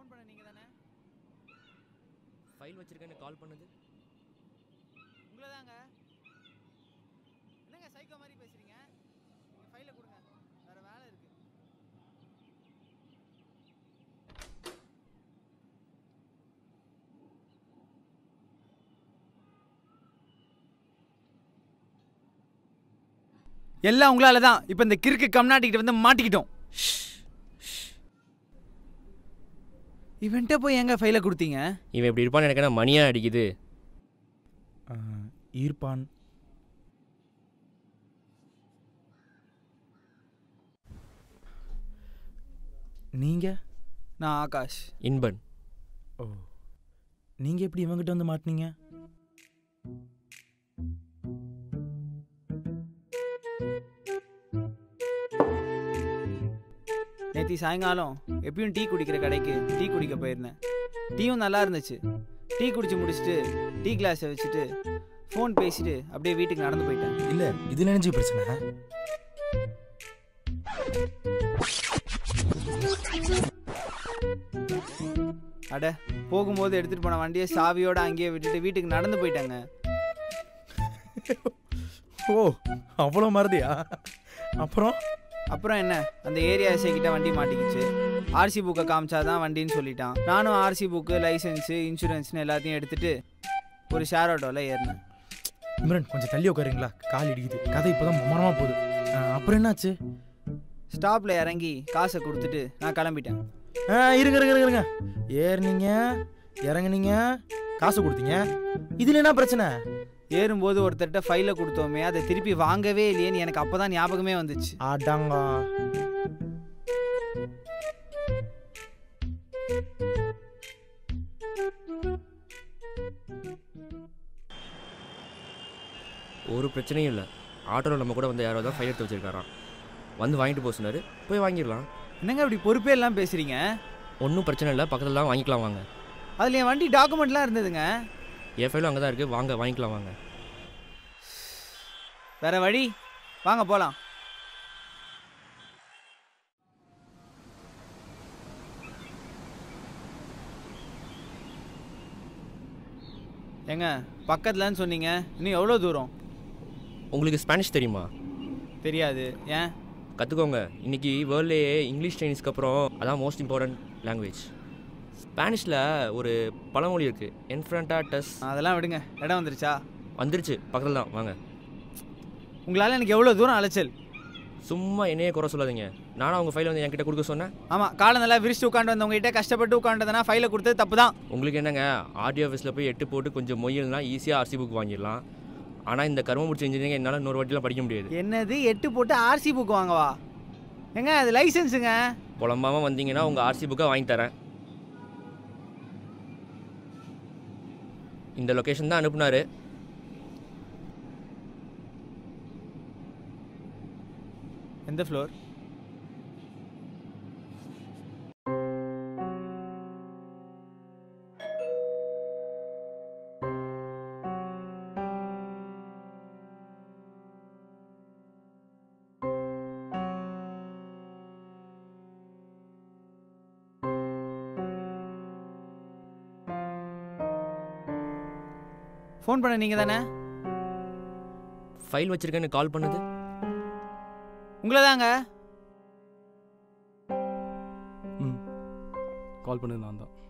பண்ண நீங்க தானே ஃபைல் வச்சிருக்கேன்னு கால் பண்ணுது உங்களை தாங்க என்னங்க சைக்கோ மாதிரி பேசுறீங்க நீங்க ஃபைலை கொடுங்க வேற வேலை இருக்கு எல்லாம் உங்களால தான் இப்போ இந்த கிறுக்கு கம்நாட்டிக்கிட்ட வந்து மாட்டிக்கிட்டோம் இவன்ட்ட போய் எங்க ஃபைலை கொடுத்தீங்க இவன் இப்படி இருப்பான்னு எனக்கு என்ன மணியா அடிக்குது ஈர்ப்பான் நீங்க நான் ஆகாஷ் இன்பன் ஓ நீங்க எப்படி இவங்கிட்ட வந்து மாட்டினீங்க நேற்று சாயங்காலம் எப்பயும் டீ குடிக்கிற கடைக்கு டீ குடிக்க போயிருந்தேன் டீயும் நல்லா இருந்துச்சு டீ குடிச்சு முடிச்சுட்டு டீ கிளாஸை வச்சுட்டு ஃபோன் பேசிட்டு அப்படியே வீட்டுக்கு நடந்து போயிட்டேன் இல்ல இது நினைஞ்சு பிரச்சனை அட போகும்போது எடுத்துகிட்டு போன வண்டியை சாவியோட அங்கேயே விட்டுட்டு வீட்டுக்கு நடந்து போயிட்டாங்க ஓ அவ்வளோ மறதியா அப்புறம் அப்புறம் என்ன அந்த ஏரியா எஸ்ஐ கிட்ட வண்டி மாட்டிக்கிச்சு ஆர்சி புக்கை காமிச்சாதான் வண்டின்னு சொல்லிட்டான் நானும் ஆர்சி புக்கு லைசன்ஸு இன்சூரன்ஸ்னு எல்லாத்தையும் எடுத்துட்டு ஒரு ஷேர் ஆட்டோவில் ஏறினேன் இம்ரன் கொஞ்சம் தள்ளி உட்காருங்களா கால் இடிக்குது கதை இப்போதான் மரமா போகுது ஆ, அப்புறம் என்னாச்சு ஸ்டாப்பில் இறங்கி காசை கொடுத்துட்டு நான் கிளம்பிட்டேன் ஆ இருங்க இருங்க இருங்க, இருங்க ஏறுனீங்க இறங்குனீங்க காசு கொடுத்தீங்க இதுல என்ன பிரச்சனை ஏறும்போது ஒருத்தர்கிட்ட ஃபைலை கொடுத்தோமே அதை திருப்பி வாங்கவே இல்லையேன்னு எனக்கு அப்போ தான் ஞாபகமே வந்துச்சு ஆடாங்கா ஒரு பிரச்சனையும் இல்லை ஆட்டோவில் நம்ம கூட வந்து யாரோ தான் ஃபைல் எடுத்து வச்சிருக்காராம் வந்து வாங்கிட்டு போக சொன்னார் போய் வாங்கிடலாம் என்னங்க இப்படி பொறுப்பே எல்லாம் பேசுகிறீங்க ஒன்றும் பிரச்சனை இல்லை பக்கத்தில் தான் வாங்கிக்கலாம் வாங்க அதில் என் வண்டி டாக்குமெண்ட்லாம் இருந்ததுங்க என் ஃபைலும் அங்கே தான் இருக்குது வாங்க வாங்கிக்கலாம் வாங்க வேற வழி வாங்க போகலாம் ஏங்க பக்கத்துலன்னு சொன்னீங்க இன்னும் எவ்வளோ தூரம் உங்களுக்கு ஸ்பானிஷ் தெரியுமா தெரியாது ஏன் கற்றுக்கோங்க இன்றைக்கி வேர்ல்ட்லேயே இங்கிலீஷ் சைனீஸ்க்கு அப்புறம் அதான் மோஸ்ட் இம்பார்ட்டன்ட் லாங்குவேஜ் ஸ்பானிஷில் ஒரு பழமொழி இருக்குது என்ஃப்ரண்டா டஸ் அதெல்லாம் விடுங்க இடம் வந்துருச்சா வந்துருச்சு பக்கத்தில் தான் வாங்க உங்களால் எனக்கு எவ்வளோ தூரம் அலைச்சல் சும்மா என்னையே குறை சொல்லாதீங்க நானும் அவங்க ஃபைல் வந்து என்கிட்ட கொடுக்க சொன்னேன் ஆமாம் காலை நல்லா விரிச்சு உட்காந்து வந்தவங்ககிட்ட கஷ்டப்பட்டு உட்காந்துனா ஃபைலை கொடுத்தது தப்பு தான் உங்களுக்கு என்னங்க ஆர்டி ஆஃபீஸில் போய் எட்டு போட்டு கொஞ்சம் மொய்யல்னா ஈஸியாக ஆர்சி புக் வாங்கிடலாம் ஆனால் இந்த கரும முடிச்ச இன்ஜினியரிங் என்னால் இன்னொரு வாட்டிலாம் படிக்க முடியாது என்னது எட்டு போட்டு ஆர்சி புக் வாங்கவா ஏங்க அது லைசன்ஸுங்க புலம்பாமல் வந்தீங்கன்னா உங்கள் ஆர்சி புக்கை வாங்கி தரேன் இந்த லொக்கேஷன் தான் அனுப்புனாரு எந்த ஃப்ளோர் ஃபோன் பண்ண நீங்க தானே ஃபைல் வச்சிருக்கேன்னு கால் பண்ணுது உங்களை தாங்க ம் கால் பண்ணது நான் தான்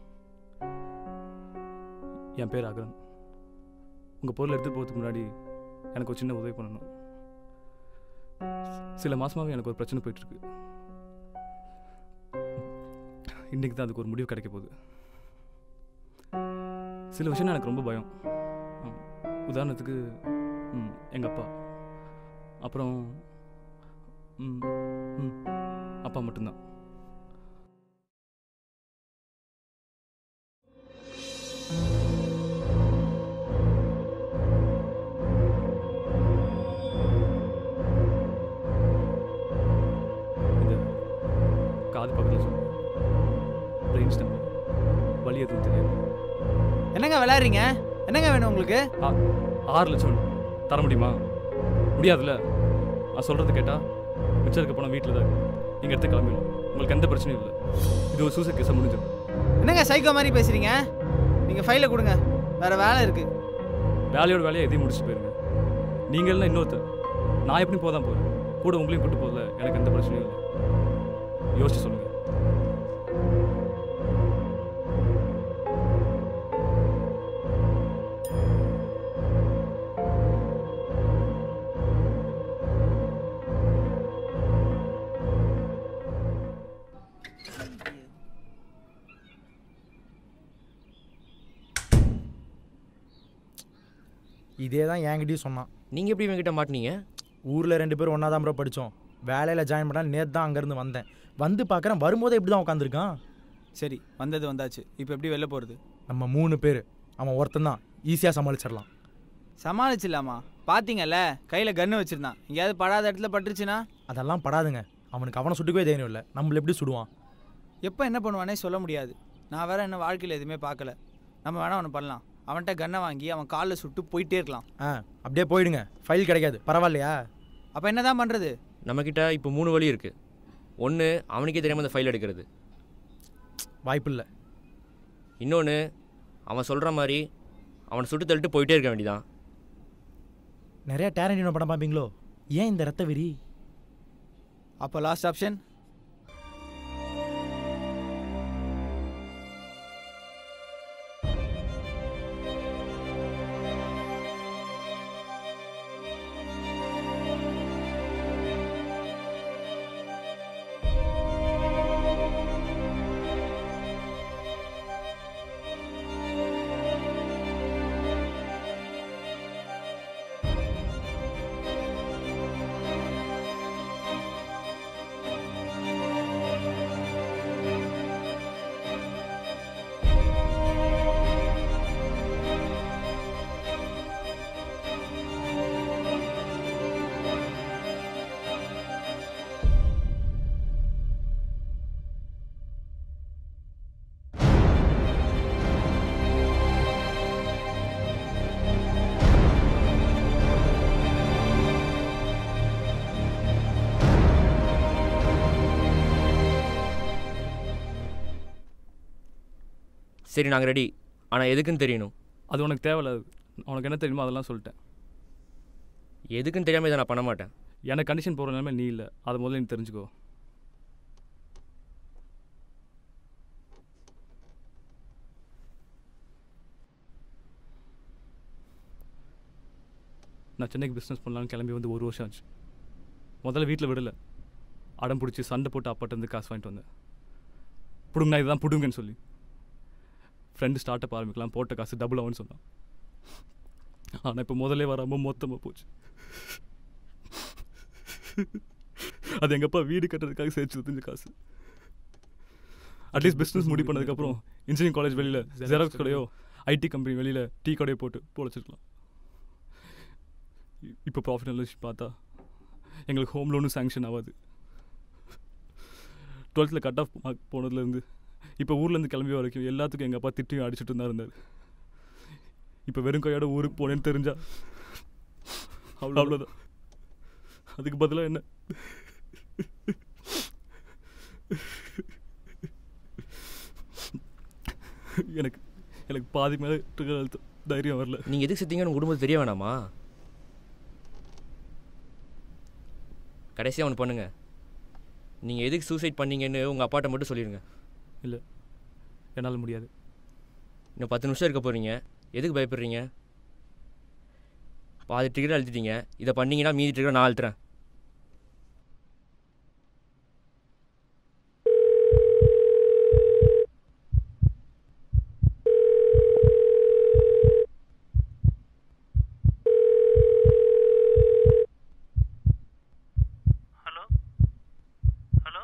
என் பேர் அகரன் உங்கள் பொருள் எடுத்துகிட்டு போகிறதுக்கு முன்னாடி எனக்கு ஒரு சின்ன உதவி பண்ணணும் சில மாதமாகவே எனக்கு ஒரு பிரச்சனை போயிட்டுருக்கு இன்றைக்கி தான் அதுக்கு ஒரு முடிவு கிடைக்க போகுது சில விஷயம் எனக்கு ரொம்ப பயம் ம், உதாரணத்துக்கு எங்கள் அப்பா அப்புறம் ம், ம், அப்பா மட்டும்தான் இந்த காது பக்கத்தில் சொல்லு பிரெயின் ஸ்டெம் வலி எதுவும் தெரியாது என்னங்க விளையாடுறீங்க என்னங்க வேணும் உங்களுக்கு ஆறு லட்சம் தர முடியுமா முடியாதுல்ல நான் சொல்கிறது கேட்டால் மிச்சம் இருக்க போனால் வீட்டில் தான் நீங்கள் எடுத்து கிளம்பிடலாம் உங்களுக்கு எந்த பிரச்சனையும் இல்லை இது ஒரு சூசைட் கேஸாக முடிஞ்சிடும் என்னங்க சைக்கோ மாதிரி பேசுறீங்க நீங்கள் ஃபைலை கொடுங்க வேற வேலை இருக்கு வேலையோட வேலையை எதையும் முடிச்சுட்டு போயிருங்க நீங்கள் இல்லை இன்னொருத்தர் நான் எப்படி போதான் போகிறேன் கூட உங்களையும் கூட்டு போகல எனக்கு எந்த பிரச்சனையும் இல்லை யோசிச்சு சொல்லுங்கள் இதே தான் என்கிட்டயும் சொன்னான் நீங்கள் எப்படி இவங்கிட்ட மாட்டினீங்க ஊரில் ரெண்டு பேரும் ஒன்றா தான் ப்ரோ படித்தோம் வேலையில் ஜாயின் பண்ணால் நேற்று தான் அங்கேருந்து வந்தேன் வந்து பார்க்குறேன் வரும்போதே இப்படி தான் உட்காந்துருக்கான் சரி வந்தது வந்தாச்சு இப்போ எப்படி வெளில போகிறது நம்ம மூணு பேர் அவன் ஒருத்தன் தான் ஈஸியாக சமாளிச்சிடலாம் சமாளிச்சிடலாமா பார்த்தீங்கல்ல கையில் கன்று வச்சுருந்தான் எங்கேயாவது படாத இடத்துல பட்டுருச்சுன்னா அதெல்லாம் படாதுங்க அவனுக்கு அவனை சுட்டுக்கவே தைரியம் இல்லை நம்மள எப்படி சுடுவான் எப்போ என்ன பண்ணுவானே சொல்ல முடியாது நான் வேற என்ன வாழ்க்கையில் எதுவுமே பார்க்கல நம்ம வேணா ஒன்று பண்ணலாம் அவன்கிட்ட கன்னை வாங்கி அவன் காலில் சுட்டு போயிட்டே இருக்கலாம் ஆ அப்படியே போயிடுங்க ஃபைல் கிடைக்காது பரவாயில்லையா அப்போ என்ன தான் பண்ணுறது நம்மக்கிட்ட இப்போ மூணு வழி இருக்குது ஒன்று அவனுக்கே தெரியாமல் அந்த ஃபைல் எடுக்கிறது வாய்ப்பு இல்லை இன்னொன்று அவன் சொல்கிற மாதிரி அவனை சுட்டு தள்ளிட்டு போயிட்டே இருக்க வேண்டியதான் நிறைய டேரண்டினோ படம் பார்ப்பீங்களோ ஏன் இந்த ரத்த வெறி அப்போ லாஸ்ட் ஆப்ஷன் சரி நாங்கள் ரெடி ஆனால் எதுக்குன்னு தெரியணும் அது உனக்கு தேவையில்ல உனக்கு என்ன தெரியுமோ அதெல்லாம் சொல்லிட்டேன் எதுக்குன்னு தெரியாமல் இதை நான் பண்ண மாட்டேன் எனக்கு கண்டிஷன் போகிற நிலைமை நீ இல்லை அதை முதல்ல நீ தெரிஞ்சுக்கோ நான் சென்னைக்கு பிஸ்னஸ் பண்ணலான்னு கிளம்பி வந்து ஒரு வருஷம் ஆச்சு முதல்ல வீட்டில் விடலை அடம் பிடிச்சி சண்டை போட்டு அப்பாட்ட இருந்து காசு வாங்கிட்டு வந்தேன் பிடுங்கண்ணா இதுதான் பிடுங்கன்னு சொல்லி ஃப்ரெண்டு ஸ்டார்ட் அப் ஆரம்பிக்கலாம் போட்ட காசு டபுள் ஆகும்னு சொன்னான் ஆனால் இப்போ முதல்லே வராமல் மொத்தமாக போச்சு அது எங்கள் அப்பா வீடு கட்டுறதுக்காக சேர்த்து தெரிஞ்ச காசு அட்லீஸ்ட் பிஸ்னஸ் முடி பண்ணதுக்கப்புறம் இன்ஜினியரிங் காலேஜ் வெளியில் ஜெராக்ஸ் கடையோ ஐடி கம்பெனி வெளியில் டீ கடையோ போட்டு பொழைச்சிருக்கலாம் இப்போ ப்ராஃபிட் அனாலிசிஸ் பார்த்தா எங்களுக்கு ஹோம் லோனும் சேங்ஷன் ஆகாது டுவெல்த்தில் கட் ஆஃப் மார்க் போனதுலேருந்து இப்போ ஊர்லேருந்து கிளம்பி வரைக்கும் எல்லாத்துக்கும் எங்கள் அப்பா திட்டியும் அடிச்சுட்டு தான் இருந்தார் இப்போ வெறும் கையோட ஊருக்கு போனேன்னு தெரிஞ்சா அவ்வளோ அவ்வளோதான் அதுக்கு பதிலாக என்ன எனக்கு எனக்கு பாதி மேலே இருக்கிற அழுத்தம் தைரியம் வரல நீங்கள் எதுக்கு செத்தீங்கன்னு உங்க குடும்பத்துக்கு தெரிய வேணாமா கடைசியாக ஒன்று பண்ணுங்க நீங்கள் எதுக்கு சூசைட் பண்ணீங்கன்னு உங்கள் அப்பாட்ட மட்டும் சொல்லிடுங்க இல்லை என்னால் முடியாது இன்னும் பத்து நிமிஷம் இருக்க போகிறீங்க எதுக்கு பயப்படுறீங்க பாதி டிக்கெட் அழுத்திட்டீங்க இதை பண்ணீங்கன்னா மீதி டிக்கெட் நான் அழுத்துறேன் ஹலோ ஹலோ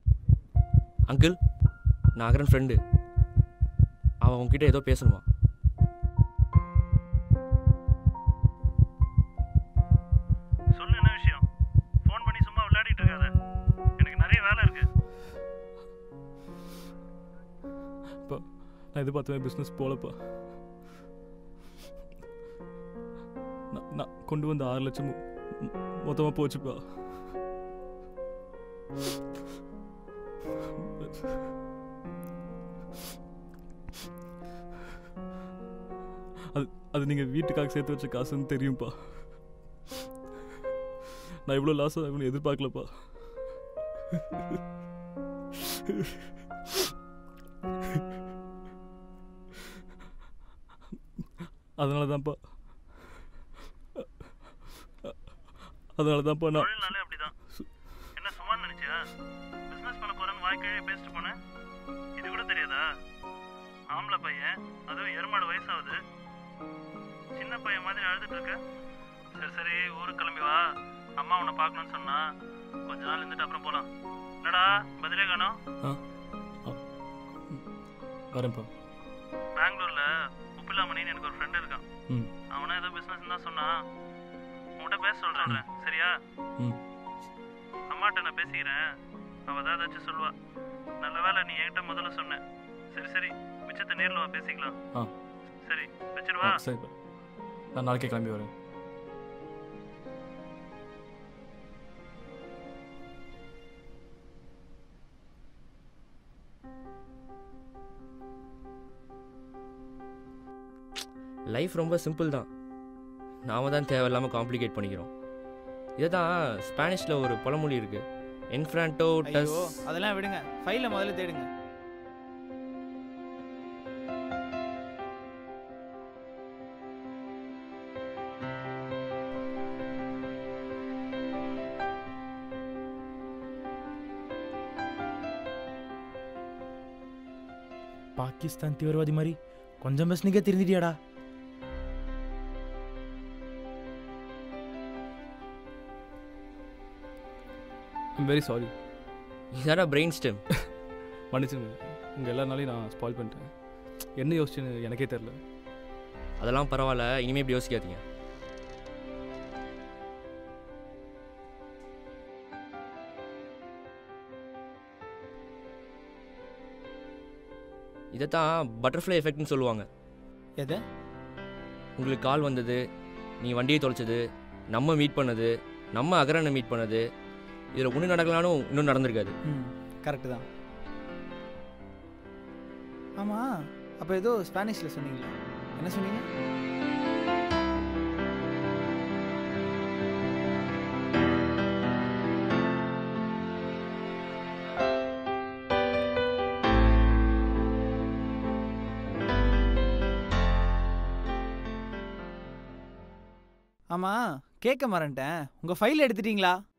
அங்கிள் நான் அகரன் ஃப்ரெண்டு அவன் உங்ககிட்ட ஏதோ பேசணுமா நான் எதிர்பார்த்தவன் பிஸ்னஸ் போலப்பா நான் நான் கொண்டு வந்த ஆறு லட்சம் மொத்தமாக போச்சுப்பா அது அது நீங்கள் வீட்டுக்காக சேர்த்து வச்ச காசுன்னு தெரியும்ப்பா நான் இவ்வளோ லாஸ் ஆகும்னு எதிர்பார்க்கலப்பா அதனால தான்ப்பா அதனால தான்ப்பா நான் தொழில்னாலே அப்படிதான் என்ன சும்மா நினைச்சியா பிசினஸ் பண்ண போறேன்னு வாய்க்கழியே பேசிட்டு போனேன் இது கூட தெரியாதா ஆம்பளை பையன் அதுவும் எருமாடு வயசாகுது சின்ன பையன் மாதிரி அழுதுட்டு இருக்க சரி சரி ஊருக்கு கிளம்பி வா அம்மா உன்னை பார்க்கணும்னு சொன்னா கொஞ்ச நாள் இருந்துட்டு அப்புறம் போலாம் என்னடா பதிலே காணோம் வரேன்ப்பா பெங்களூர்ல உப்பிலாமணின்னு எனக்கு ஒரு ஃப்ரெண்ட் இருக்கான் ம் அவனா ஏதோ பிசினஸ் தான் சொன்னான் உன்கிட்ட பேச சொல்றேன் சரியா ம் அம்மாட்ட நான் பேசிக்கிறேன் அவ தான் ஏதாச்சும் சொல்லுவா நல்ல வேளை நீ என்கிட்ட முதல்ல சொன்ன சரி சரி மிச்சத்தை நேர்ல வா பேசிக்கலாம் ஆ சரி ஆ வச்சிருவா சரிப்பா நான் நாளைக்கே கிளம்பி வரேன் லைஃப் ரொம்ப சிம்பிள் தான் நாம தான் தேவையில்லாமல் காம்ப்ளிகேட் பண்ணிக்கிறோம் இதை தான் ஸ்பானிஷில் ஒரு பழமொழி இருக்குது என்ஃப்ரான்டோ டஸ் ஐயோ அதெல்லாம் விடுங்க ஃபைலை முதல்ல தேடுங்க பாகிஸ்தான் தீவிரவாதி மாதிரி கொஞ்சம் பேசுனீங்க திருந்திட்டியாடா ஐம் வெரி சாரி இதாடா பிரெயின் ஸ்டெம் மன்னிச்சுங்க உங்கள் எல்லாருனாலையும் நான் ஸ்பாயில் பண்ணிட்டேன் என்ன யோசிச்சுன்னு எனக்கே தெரில அதெல்லாம் பரவாயில்ல இனிமேல் இப்படி யோசிக்காதீங்க இதைத்தான் பட்டர்ஃப்ளை எஃபெக்ட்னு சொல்லுவாங்க எதை உங்களுக்கு கால் வந்தது நீ வண்டியை தொலைச்சது நம்ம மீட் பண்ணது நம்ம அகரனை மீட் பண்ணது இதில் ஒன்று நடக்கலானும் இன்னும் நடந்திருக்காது ம் கரெக்டு தான் ஆமாம் அப்போ ஏதோ ஸ்பானிஷில் சொன்னீங்களா என்ன சொன்னீங்க ஆமாம் கேட்க மறந்துட்டேன் உங்கள் ஃபைல் எடுத்துட்டீங்களா